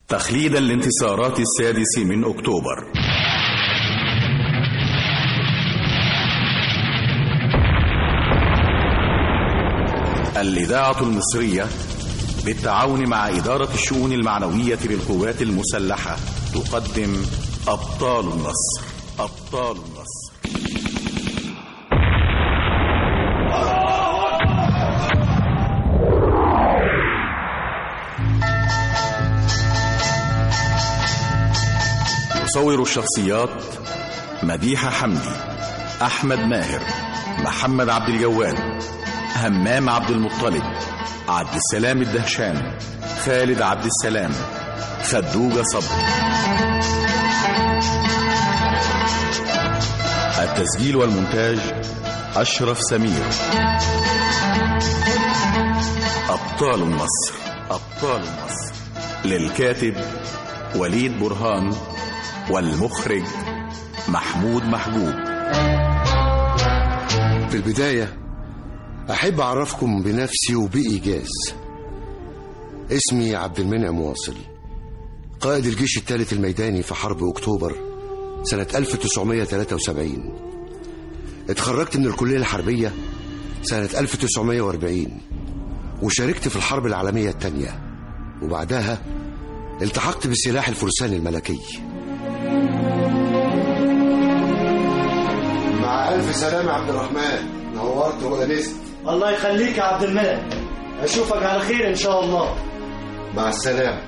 تخليدا لانتصارات السادس من أكتوبر الإذاعة المصرية بالتعاون مع إدارة الشؤون المعنوية للقوات المسلحة تقدم أبطال النصر أبطال النصر يصور الشخصيات مديحة حمدي أحمد ماهر محمد عبد الجواد همام عبد المطلب عبد السلام الدهشان خالد عبد السلام خدوجة صبري التسجيل والمونتاج أشرف سمير أبطال النصر أبطال النصر للكاتب وليد برهان والمخرج محمود محجوب في البداية أحب أعرفكم بنفسي وبإيجاز اسمي عبد المنعم واصل قائد الجيش الثالث الميداني في حرب أكتوبر سنة 1973 اتخرجت من الكلية الحربية سنة 1940 وشاركت في الحرب العالمية الثانية وبعدها التحقت بسلاح الفرسان الملكي مع ألف سلامة عبد الرحمن نورت وأنست الله يخليك يا عبد المنعم اشوفك على خير ان شاء الله مع السلامة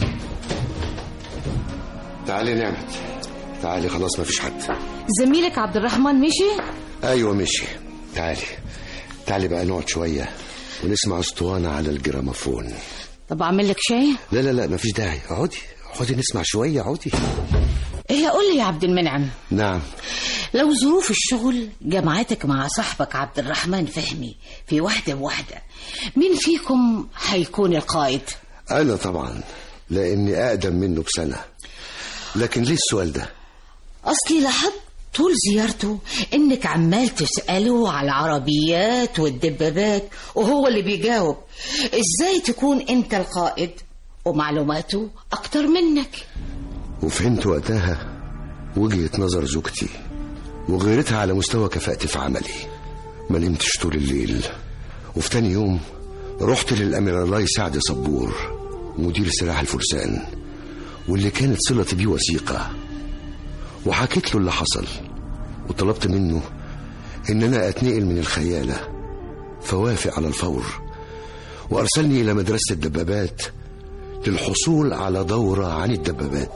تعالي نعمت تعالي خلاص مفيش حد زميلك عبد الرحمن مشي أيوة مشي تعالي تعالي بقى نقعد شوية ونسمع اسطوانة على الجراموفون طب اعمل لك شاي لا لا لا مفيش داعي اقعدي اقعدي نسمع شوية اقعدي ايه قول لي يا عبد المنعم نعم لو ظروف الشغل جمعتك مع صاحبك عبد الرحمن فهمي في واحدة بواحدة مين فيكم هيكون القائد أنا طبعا لأني أقدم منه بسنة لكن ليه السؤال ده اصلي لاحظت طول زيارته انك عمال تسأله على العربيات والدبابات وهو اللي بيجاوب ازاي تكون انت القائد ومعلوماته اكتر منك وفهمت وقتها وجهة نظر زوجتي وغيرتها على مستوى كفاءتي في عملي ما نمتش طول الليل وفي تاني يوم رحت للأمير الله سعد صبور مدير سلاح الفرسان واللي كانت صلتي بيه وثيقة وحكيت له اللي حصل وطلبت منه إن أنا أتنقل من الخيالة فوافق على الفور وأرسلني إلى مدرسة الدبابات للحصول على دورة عن الدبابات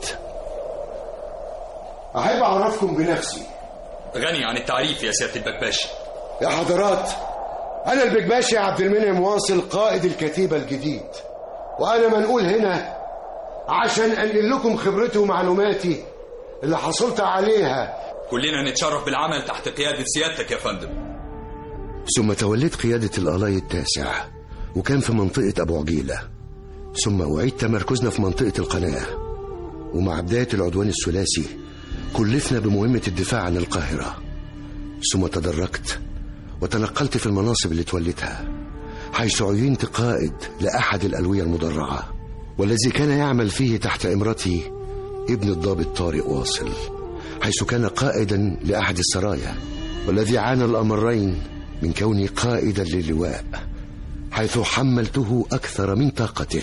أحب أعرفكم بنفسي غني عن التعريف يا سيادة البكباشي يا حضرات أنا البكباشي عبد المنعم واصل قائد الكتيبة الجديد وأنا منقول هنا عشان أنقل لكم خبرتي ومعلوماتي اللي حصلت عليها كلنا نتشرف بالعمل تحت قيادة سيادتك يا فندم ثم توليت قيادة الآلاي التاسع وكان في منطقة أبو عجيلة ثم أعيد تمركزنا في منطقة القناة ومع بداية العدوان الثلاثي كلفنا بمهمة الدفاع عن القاهرة ثم تدرجت وتنقلت في المناصب اللي توليتها حيث عينت قائد لأحد الألوية المدرعة والذي كان يعمل فيه تحت إمرتي ابن الضابط طارق واصل حيث كان قائدا لأحد السرايا والذي عانى الأمرين من كوني قائدا للواء حيث حملته أكثر من طاقته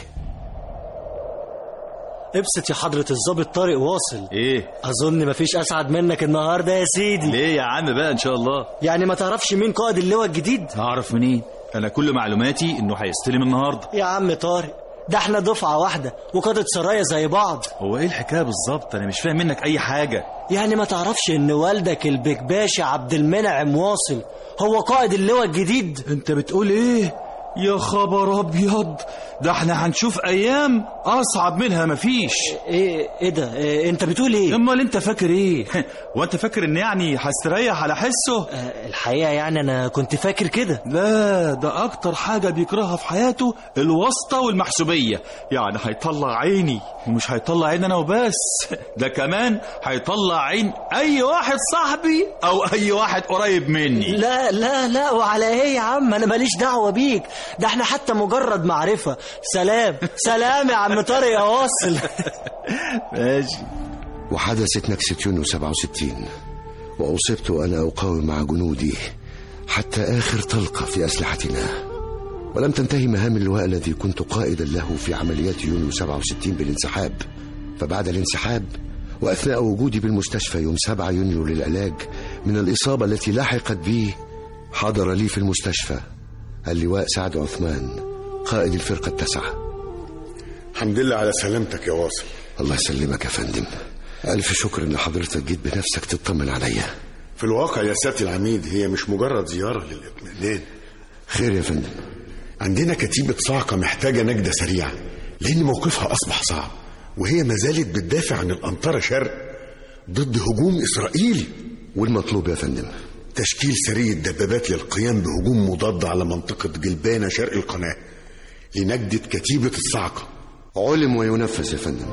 ابسط يا حضرة الضابط طارق واصل ايه اظن مفيش اسعد منك النهارده يا سيدي ليه يا عم بقى ان شاء الله يعني ما تعرفش مين قائد اللواء الجديد هعرف منين انا كل معلوماتي انه هيستلم النهارده يا عم طارق ده احنا دفعة واحدة وقادة سرايا زي بعض هو ايه الحكايه بالظبط انا مش فاهم منك اي حاجه يعني ما تعرفش ان والدك البكباشي عبد المنعم واصل هو قائد اللواء الجديد انت بتقول ايه يا خبر ابيض ده احنا هنشوف ايام اصعب منها مفيش ايه ايه ده إيه انت بتقول ايه امال انت فاكر ايه وانت فاكر ان يعني هستريح على حسه آه، الحقيقة يعني انا كنت فاكر كده لا ده اكتر حاجة بيكرهها في حياته الواسطة والمحسوبية يعني هيطلع عيني ومش هيطلع عين انا وبس ده كمان هيطلع عين اي واحد صاحبي او اي واحد قريب مني لا لا لا وعلى ايه يا عم انا ماليش دعوة بيك ده احنا حتى مجرد معرفة سلام سلام يا عم طارق يا واصل ماشي وحدثت نكسة يونيو 67 وأصبت أنا أقاوم مع جنودي حتى آخر طلقة في أسلحتنا ولم تنتهي مهام اللواء الذي كنت قائدا له في عمليات يونيو 67 بالانسحاب فبعد الانسحاب وأثناء وجودي بالمستشفى يوم 7 يونيو للعلاج من الإصابة التي لحقت بي حضر لي في المستشفى اللواء سعد عثمان قائد الفرقة التاسعة الحمد لله على سلامتك يا واصل الله يسلمك يا فندم ألف شكر إن حضرتك جيت بنفسك تطمن عليا في الواقع يا سيادة العميد هي مش مجرد زيارة للاطمئنان خير يا فندم عندنا كتيبة صاعقة محتاجة نجدة سريعة لأن موقفها أصبح صعب وهي ما زالت بتدافع عن الأنطرة شرق ضد هجوم إسرائيلي والمطلوب يا فندم تشكيل سرية دبابات للقيام بهجوم مضاد على منطقة جلبانة شرق القناة لنجدة كتيبة الصاعقة علم وينفذ يا فندم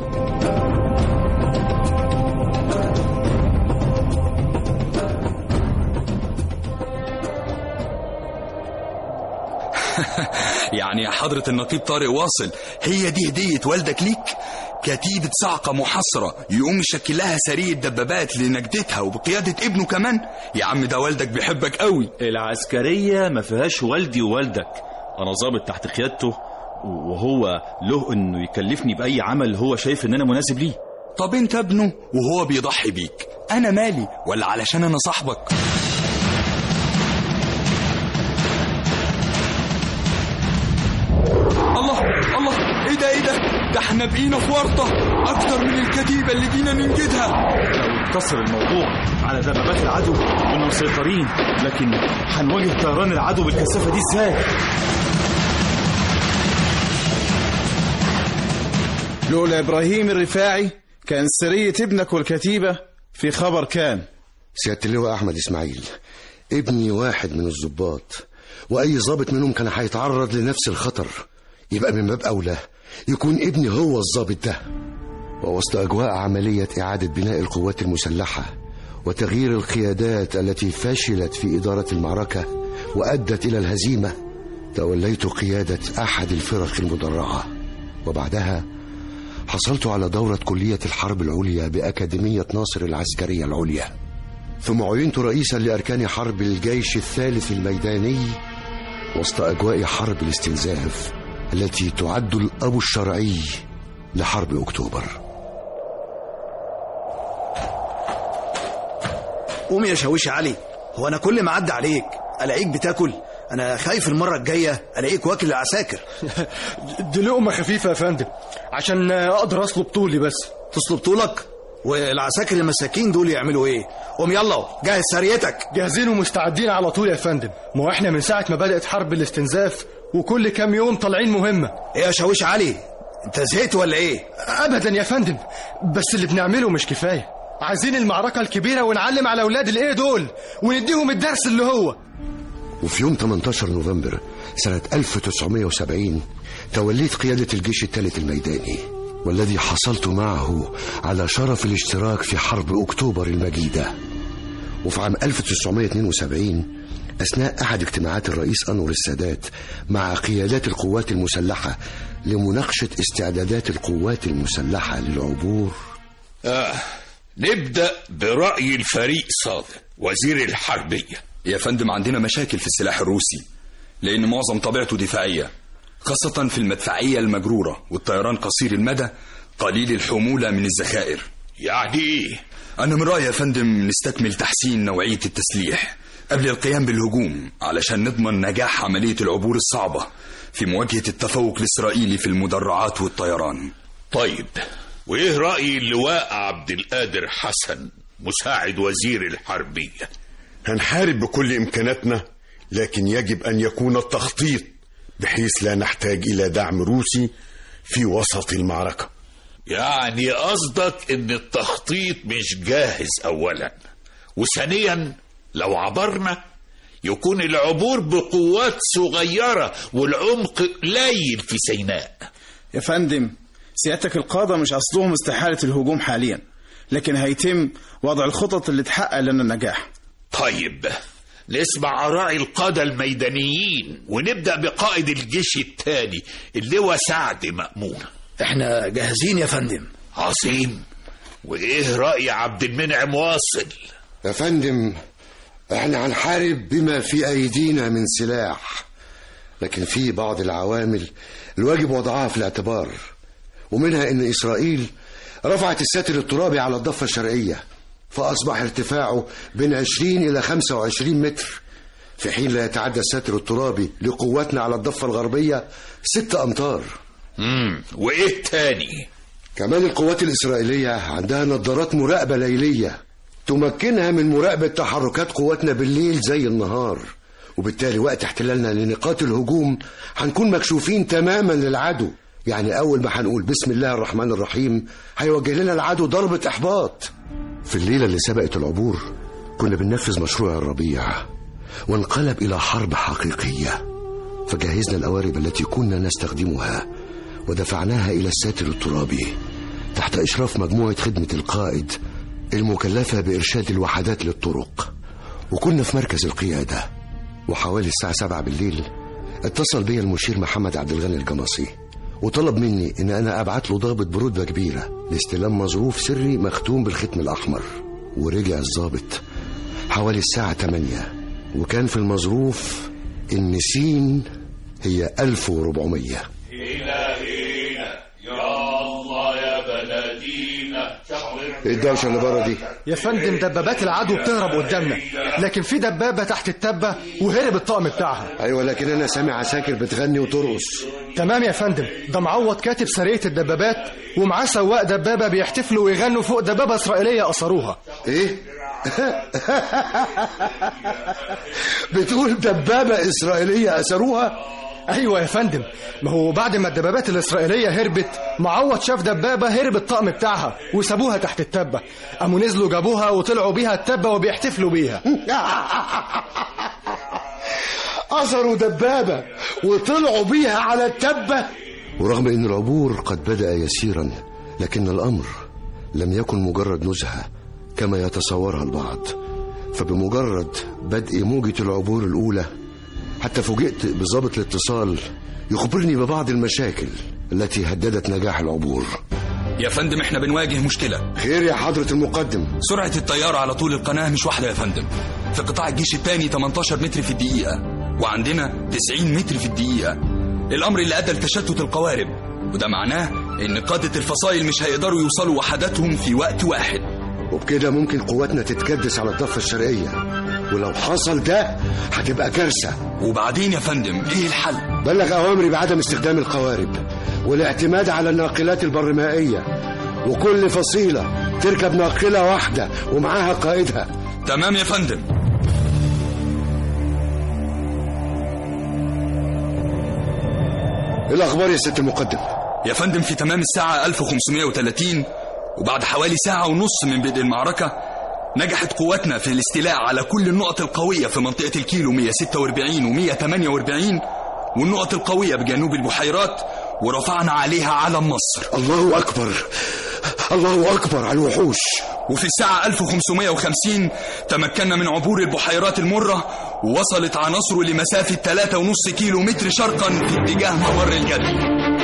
يعني يا حضرة النقيب طارق واصل هي دي هدية والدك ليك كتيبة صعقة محاصرة يقوم يشكل لها سرية دبابات لنجدتها وبقيادة ابنه كمان يا عم ده والدك بيحبك قوي العسكرية ما فيهاش والدي ووالدك أنا ظابط تحت قيادته وهو له إنه يكلفني بأي عمل هو شايف إن أنا مناسب ليه طب انت ابنه وهو بيضحي بيك انا مالي ولا علشان انا صاحبك الله الله ايه ده ايه ده ده احنا بقينا في ورطة اكتر من الكتيبة اللي جينا ننجدها لو اقتصر الموضوع على دبابات العدو كنا مسيطرين لكن هنواجه طيران العدو بالكثافة دي ازاي؟ لولا إبراهيم الرفاعي كان سرية ابنك والكتيبة في خبر كان سيادة اللواء أحمد إسماعيل ابني واحد من الضباط وأي ضابط منهم كان هيتعرض لنفس الخطر يبقى من باب أولى يكون ابني هو الضابط ده ووسط أجواء عملية إعادة بناء القوات المسلحة وتغيير القيادات التي فشلت في إدارة المعركة وأدت إلى الهزيمة توليت قيادة أحد الفرق المدرعة وبعدها حصلت على دورة كلية الحرب العليا بأكاديمية ناصر العسكرية العليا ثم عينت رئيسا لأركان حرب الجيش الثالث الميداني وسط أجواء حرب الاستنزاف التي تعد الأب الشرعي لحرب أكتوبر قوم يا شاويش علي هو انا كل ما اعدي عليك الاقيك بتاكل انا خايف المره الجايه الاقيك واكل العساكر دي لقمة خفيفة يا فندم عشان أقدر أصلب طولي بس تصلب طولك والعساكر المساكين دول يعملوا ايه قوم يلا جهز سريتك جاهزين ومستعدين على طول يا فندم ما هو احنا من ساعة ما بدأت حرب الاستنزاف وكل كام يوم طالعين مهمة ايه يا شاويش علي انت زهقت ولا ايه أبدا يا فندم بس اللي بنعمله مش كفاية عايزين المعركة الكبيرة ونعلم على أولاد الإيه دول ونديهم الدرس اللي هو وفي يوم 18 نوفمبر سنة 1970 توليت قيادة الجيش الثالث الميداني والذي حصلت معه على شرف الاشتراك في حرب أكتوبر المجيدة وفي عام 1972 أثناء أحد اجتماعات الرئيس أنور السادات مع قيادات القوات المسلحة لمناقشة استعدادات القوات المسلحة للعبور آه نبدأ برأي الفريق صادق وزير الحربية يا فندم عندنا مشاكل في السلاح الروسي لأن معظم طبيعته دفاعية خاصة في المدفعية المجرورة والطيران قصير المدى قليل الحمولة من الذخائر يعني ايه أنا من رأيي يا فندم نستكمل تحسين نوعية التسليح قبل القيام بالهجوم علشان نضمن نجاح عملية العبور الصعبة في مواجهة التفوق الإسرائيلي في المدرعات والطيران طيب وايه رأي اللواء عبد القادر حسن مساعد وزير الحربية هنحارب بكل إمكاناتنا لكن يجب أن يكون التخطيط بحيث لا نحتاج إلى دعم روسي في وسط المعركة يعني قصدك ان التخطيط مش جاهز اولا وثانيا لو عبرنا يكون العبور بقوات صغيرة والعمق قليل في سيناء يا فندم سيادتك القادة مش قصدهم استحالة الهجوم حاليا لكن هيتم وضع الخطط اللي تحقق لنا النجاح طيب نسمع آراء القادة الميدانيين ونبدأ بقائد الجيش الثاني اللواء سعد مأمون احنا جاهزين يا فندم عظيم وإيه رأي عبد المنعم واصل يا فندم احنا هنحارب بما في ايدينا من سلاح لكن في بعض العوامل الواجب وضعها في الاعتبار ومنها ان اسرائيل رفعت الساتر الترابي على الضفة الشرقية فأصبح ارتفاعه بين 20 إلى 25 متر في حين لا يتعدى الساتر الترابي لقواتنا على الضفة الغربية ست أمتار مم. وإيه تاني كمان القوات الإسرائيلية عندها نظارات مراقبة ليلية تمكنها من مراقبة تحركات قواتنا بالليل زي النهار وبالتالي وقت احتلالنا لنقاط الهجوم هنكون مكشوفين تماما للعدو يعني أول ما هنقول بسم الله الرحمن الرحيم هيوجه لنا العدو ضربة إحباط في الليلة اللي سبقت العبور كنا بننفذ مشروع الربيع وانقلب إلى حرب حقيقية فجهزنا القوارب التي كنا نستخدمها ودفعناها إلى الساتر الترابي تحت إشراف مجموعة خدمة القائد المكلفة بإرشاد الوحدات للطرق وكنا في مركز القيادة وحوالي الساعة سبعة بالليل اتصل بي المشير محمد عبد الغني الجمصي وطلب مني ان انا ابعت له ضابط برتبه كبيره لاستلام مظروف سري مختوم بالختم الاحمر ورجع الضابط حوالي الساعه 8 وكان في المظروف النسين هي 1400 إلهينا يا الله يا بلدينا ايه الدوشه اللي بره دي يا فندم دبابات العدو بتهرب قدامنا لكن في دبابة تحت التبة وهرب الطقم بتاعها ايوه لكن انا سامع عساكر بتغني وترقص تمام يا فندم ده معوض كاتب سرية الدبابات ومعاه سواق دبابة بيحتفلوا ويغنوا فوق دبابة إسرائيلية أثروها ايه بتقول دبابه اسرائيليه اثروها ايوه يا فندم ما هو بعد ما الدبابات الاسرائيليه هربت معوض شاف دبابه هرب الطقم بتاعها وسابوها تحت التبه قاموا نزلوا جابوها وطلعوا بيها التبه وبيحتفلوا بيها أثروا دبابة وطلعوا بيها على التبة ورغم أن العبور قد بدأ يسيرا لكن الأمر لم يكن مجرد نزهة كما يتصورها البعض فبمجرد بدء موجة العبور الأولى حتى فوجئت بضابط الاتصال يخبرني ببعض المشاكل التي هددت نجاح العبور يا فندم احنا بنواجه مشكلة خير يا حضرة المقدم سرعة الطيارة على طول القناة مش واحدة يا فندم في قطاع الجيش الثاني 18 متر في الدقيقة وعندنا 90 متر في الدقيقة الأمر اللي أدى لتشتت القوارب وده معناه إن قادة الفصائل مش هيقدروا يوصلوا وحداتهم في وقت واحد وبكده ممكن قواتنا تتكدس على الضفة الشرقية ولو حصل ده هتبقى كارثة وبعدين يا فندم إيه الحل؟ بلغ أوامري بعدم استخدام القوارب والاعتماد على الناقلات البرمائية وكل فصيلة تركب ناقلة واحدة ومعاها قائدها تمام يا فندم إيه الأخبار يا ست المقدم يا فندم في تمام الساعة 1530 وبعد حوالي ساعة ونص من بدء المعركة نجحت قواتنا في الاستيلاء على كل النقط القوية في منطقة الكيلو 146 و 148 والنقط القوية بجنوب البحيرات ورفعنا عليها علم مصر الله أكبر الله أكبر على الوحوش وفي الساعة 1550 تمكنا من عبور البحيرات المرة ووصلت عناصره لمسافة 3.5 كيلو متر شرقا في اتجاه ممر الجدي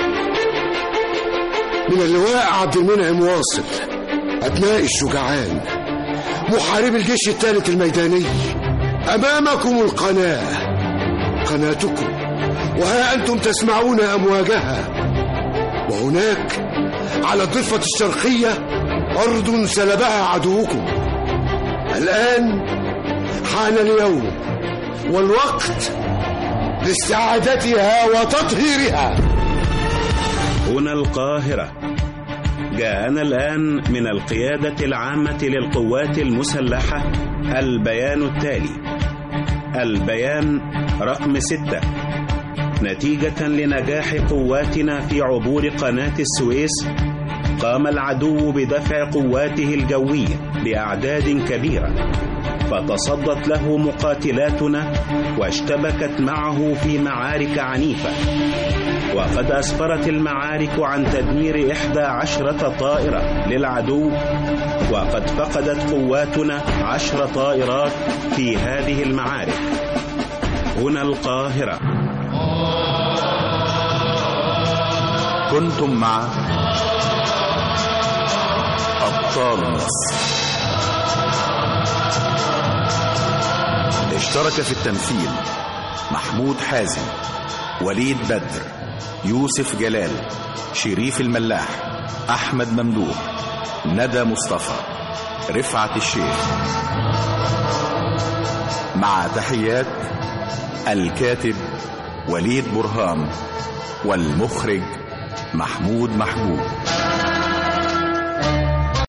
من اللواء عبد المنعم واصل أبناء الشجعان محارب الجيش الثالث الميداني أمامكم القناة قناتكم وها أنتم تسمعون أمواجها وهناك على الضفة الشرقية أرض سلبها عدوكم الآن حان اليوم والوقت لاستعادتها وتطهيرها هنا القاهرة جاءنا الآن من القيادة العامة للقوات المسلحة البيان التالي البيان رقم ستة نتيجة لنجاح قواتنا في عبور قناة السويس قام العدو بدفع قواته الجوية بأعداد كبيرة فتصدت له مقاتلاتنا واشتبكت معه في معارك عنيفة وقد أسفرت المعارك عن تدمير إحدى عشرة طائرة للعدو وقد فقدت قواتنا عشر طائرات في هذه المعارك هنا القاهرة كنتم مع أبطال مصر اشترك في التمثيل محمود حازم وليد بدر يوسف جلال شريف الملاح أحمد ممدوح ندى مصطفى رفعت الشيخ مع تحيات الكاتب وليد برهان والمخرج محمود محبوب